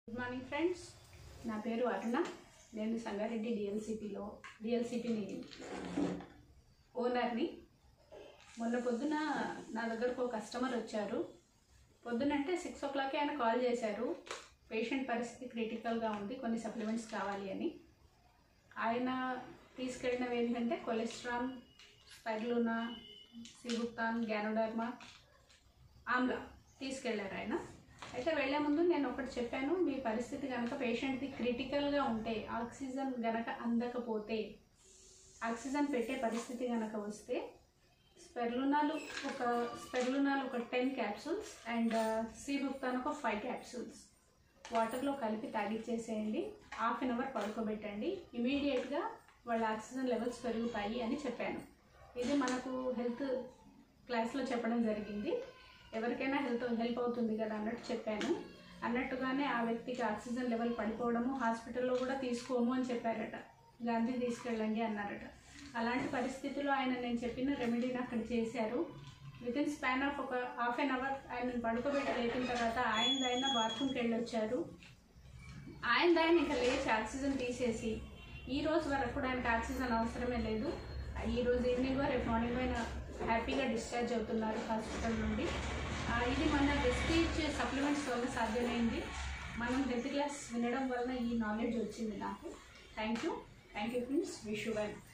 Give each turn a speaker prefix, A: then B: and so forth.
A: good morning friends నా పేరు అరుణ నేను సంగారెడ్డి డిఎల్సిపిలో డిఎల్సిపిని ఓనర్ని మొన్న పొద్దున నా దగ్గరకు ఒక కస్టమర్ వచ్చారు పొద్దునంటే సిక్స్ ఓ క్లాక్కి ఆయన కాల్ చేశారు పేషెంట్ పరిస్థితి క్రిటికల్గా ఉంది కొన్ని సప్లిమెంట్స్ కావాలి అని ఆయన తీసుకెళ్ళినవి ఏంటంటే కొలెస్ట్రాల్ స్పైర్లునా సిబుక్తాన్ గ్యానోడర్మా ఆమ్లా తీసుకెళ్లారు ఆయన అయితే వెళ్లే ముందు నేను ఒకటి చెప్పాను మీ పరిస్థితి కనుక పేషెంట్ది క్రిటికల్గా ఉంటే ఆక్సిజన్ గనక అందకపోతే ఆక్సిజన్ పెట్టే పరిస్థితి కనుక వస్తే స్పెర్లునాలు ఒక స్పెర్లునాలు ఒక టెన్ క్యాప్సూల్స్ అండ్ సీబుక్తాన్ ఒక ఫైవ్ క్యాప్సూల్స్ వాటర్లో కలిపి తాగిచ్చేసేయండి హాఫ్ అన్ అవర్ పడుకోబెట్టండి ఇమీడియట్గా వాళ్ళ ఆక్సిజన్ లెవెల్స్ పెరుగుతాయి అని చెప్పాను ఇది మనకు హెల్త్ క్లాస్లో చెప్పడం జరిగింది ఎవరికైనా హెల్త్ హెల్ప్ అవుతుంది కదా అన్నట్టు చెప్పాను అన్నట్టుగానే ఆ వ్యక్తికి ఆక్సిజన్ లెవెల్ పడిపోవడము హాస్పిటల్లో కూడా తీసుకోము అని చెప్పారట గాంధీ తీసుకెళ్ళండి అన్నారట అలాంటి పరిస్థితిలో ఆయన నేను చెప్పిన రెమెడీని అక్కడ చేశారు విత్ ఇన్ స్పాన్ ఆఫ్ ఒక హాఫ్ అన్ అవర్ ఆయన పడుకోబెట్టి లేపిన తర్వాత ఆయన ఆయన బాత్రూమ్కి వెళ్ళొచ్చారు ఆయన ఆయన ఇంకా లేచి ఆక్సిజన్ తీసేసి ఈ రోజు వరకు కూడా ఆయనకు ఆక్సిజన్ అవసరమే లేదు ఈ రోజు ఈవినింగ్ రేపు మార్నింగ్ ఆయన హ్యాపీగా డిశ్చార్జ్ అవుతున్నారు హాస్పిటల్ నుండి ఆ, ఇది మన వెస్టీజ్ సప్లిమెంట్స్ వల్ల సాధ్యమైంది మనం హెల్త్ క్లాస్ వినడం వలన ఈ నాలెడ్జ్ వచ్చింది నాకు thank you thank you friends wish you well